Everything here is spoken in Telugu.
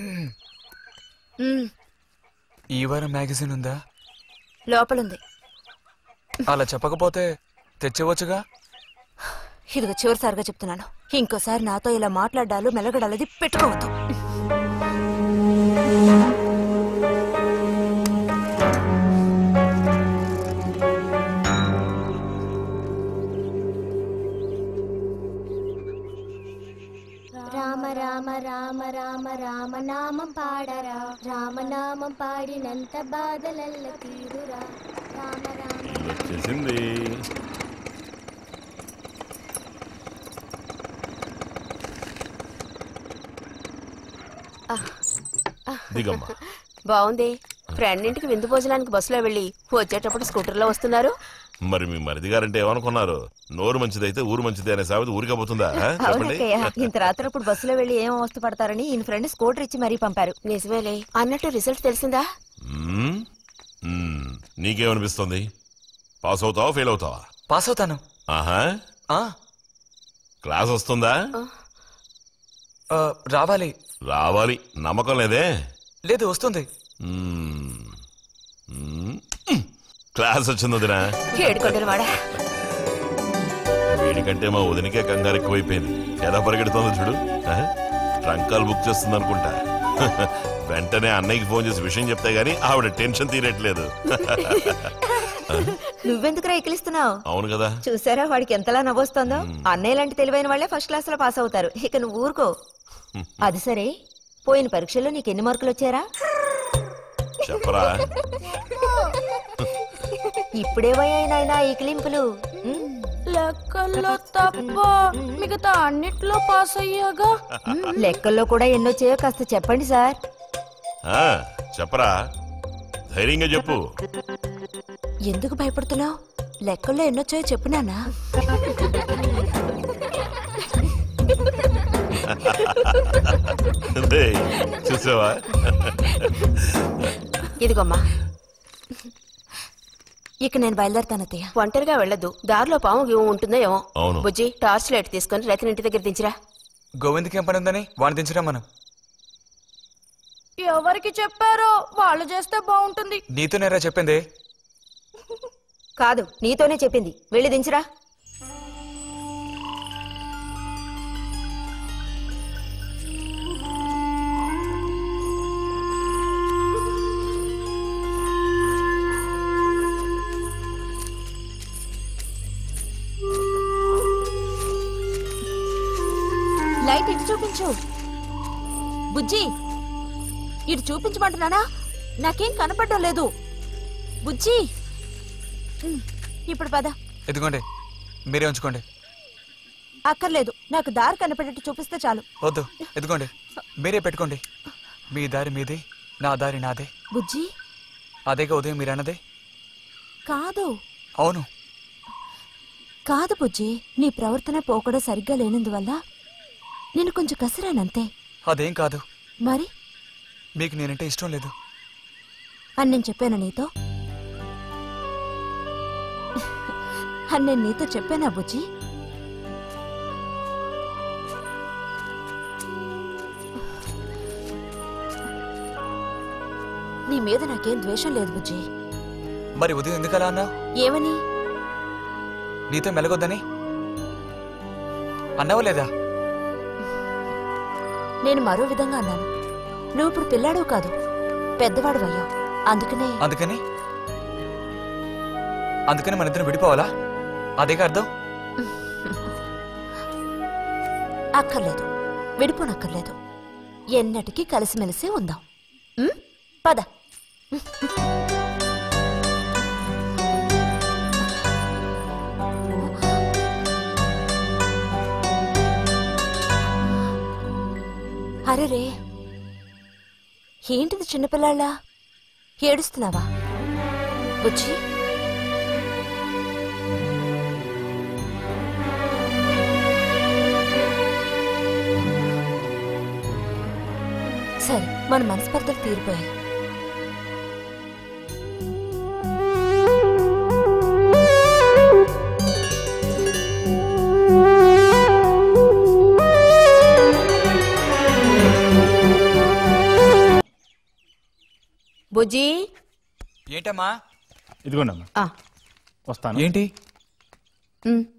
మ్మ్, ఈ వారం మ్యాగజైన్ ఉందా లోపలుంది అలా చెప్పకపోతే తెచ్చేవచ్చుగా ఇదిగో చివరిసారిగా చెప్తున్నాను ఇంకోసారి నాతో ఇలా మాట్లాడాలు మెలగడాలది పెట్టుకోవద్దు రామ రామ రామ రామ రామ నామం పాడరా రామనామం పాడినంత బాధలల్ల తీరురా రామ రామ వచ్చేసింది దిగమ్మా బాగుంది ఫ్రెండ్ ఇంటికి విందు భోజనానికి బస్సులో వెళ్ళి వచ్చేటప్పుడు స్కూటర్లో వస్తున్నారు మరి మీ మరిది గారంటే ఏమనుకున్నారు నోరు మంచిదైతే ఊరు మంచిది అనే సామెత ఊరికపోతుందా ఆ? చెప్పండి అవునక్కయ్య ఇంత రాత్రప్పుడు బస్సులో వెళ్ళి ఏం అవస్థ పడతారని ఈయన ఫ్రెండ్ స్కూటర్ ఇచ్చి మరీ పంపారు నిజమేలే అన్నట్టు రిజల్ట్ తెలిసిందా మ్మ్? మ్మ్. నీకేమనిపిస్తుంది పాస్ అవుతావా ఫెయిల్ అవుతావా పాస్ అవుతాను ఆహా ఆ, క్లాస్ వస్తుందా ఆ, రావాలి రావాలి నమ్మకం లేదే లేదు వస్తుంది మ్మ్. మ్మ్. క్లాస్ వచ్చింది వదినా ఏడుకొండలు వాడా వీడికంటే మా వదినకే కంగారు ఎక్కువైపోయింది ఎలా పరిగెడుతుందో చూడు ఆ? ట్రంకాలు బుక్ చేస్తుంది అనుకుంటా వెంటనే అన్నయ్యకి ఫోన్ చేసి విషయం చెప్తే గానీ ఆవిడ టెన్షన్ తీరట్లేదు నువ్వెందుకురా ఎక్కిలిస్తున్నావు అవును కదా చూసారా వాడికి ఎంతలా నవ్వొస్తుందో అన్నయ్య లాంటి తెలివైన వాళ్ళే ఫస్ట్ క్లాస్ లో పాస్ అవుతారు ఇక నువ్వు ఊరుకో అది సరే పోయిన పరీక్షల్లో నీకు ఎన్ని మార్కులు వచ్చారా చెప్పరా ఇప్పుడే నాయనా ఈ క్లింపులు ఉమ్, లెక్కల్లో తప్ప మిగతా అన్నిట్లో పాస్ అయ్యాగా లెక్కల్లో కూడా ఎన్నొచ్చాయో కాస్త చెప్పండి సార్ ఆ, చెప్పరా ధైర్యంగా చెప్పు ఎందుకు భయపడుతున్నావు లెక్కల్లో ఎన్నొచ్చాయో చెప్పు నాన్నా డేయ్, చూసావా ఇదిగోమ్మా ఇక నేను బయలుదేరుతాను అత్తయ్య ఒంటరిగా వెళ్ళదు దారిలో పాము గీము ఉంటుందో ఏమో అవును. బుజ్జి టార్చ్ లైట్ తీసుకొని రైతు ఇంటి దగ్గర దించిరా గోవింద్కి ఏం పని ఉందని వాడిని దించరా మనం ఎవరికి చెప్పారో వాళ్ళు చేస్తే బాగుంటుంది నీతోనేరా చెప్పింది కాదు నీతోనే చెప్పింది వెళ్ళి దించరా లైట్ ఇటు చూపించు బుజ్జి ఇటు చూపించమంటున్నానా నాకేం కనపడడం లేదు బుజ్జి ఉమ్, ఇప్పుడు పద ఎదుగోండి మీరే ఉంచుకోండి అక్కర్లేదు నాకు దారి కనపడేట్టు చూపిస్తే చాలు వద్దు ఎదుగోండి మీరే పెట్టుకోండి మీ దారి మీది నా దారి నాదే బుజ్జి అదేగా ఉదయం మీరు అన్నదే కాదు అవును కాదు బుజ్జి నీ ప్రవర్తన పోకడ సరిగ్గా లేనందువల్ల నేను కొంచెం కసిరానంతే అదేం కాదు మరి మీకు నేనంటే ఇష్టం లేదు అని నేను చెప్పాను నీతో అని నేను నీతో చెప్పానా బుజ్జి నీ మీద నాకేం ద్వేషం లేదు బుజ్జి మరి ఉదయం ఎందుకు అలా అన్నావు ఏమని నీతో మెలగొద్దని అన్నావా లేదా నేను మరో విధంగా అన్నాను నువ్వు ఇప్పుడు పిల్లాడు కాదు పెద్దవాడు అయ్యావు అందుకనే అందుకని అందుకని మన ఇద్దరం విడిపోవాలా అదేగా అర్థం అక్కర్లేదు విడిపోనక్కర్లేదు ఎన్నటికీ కలిసిమెలిసి ఉందాం ఉం? పద అరెరే ఏంటిది చిన్నపిల్లాళ్ళ ఏడుస్తున్నావా బుజ్జి సరే మన మనస్పర్ధలు తీరిపోయాయి బుజ్జి ఏంటమ్మా ఇదిగోండి అమ్మా ఆ, వస్తాను ఏంటి ఉమ్.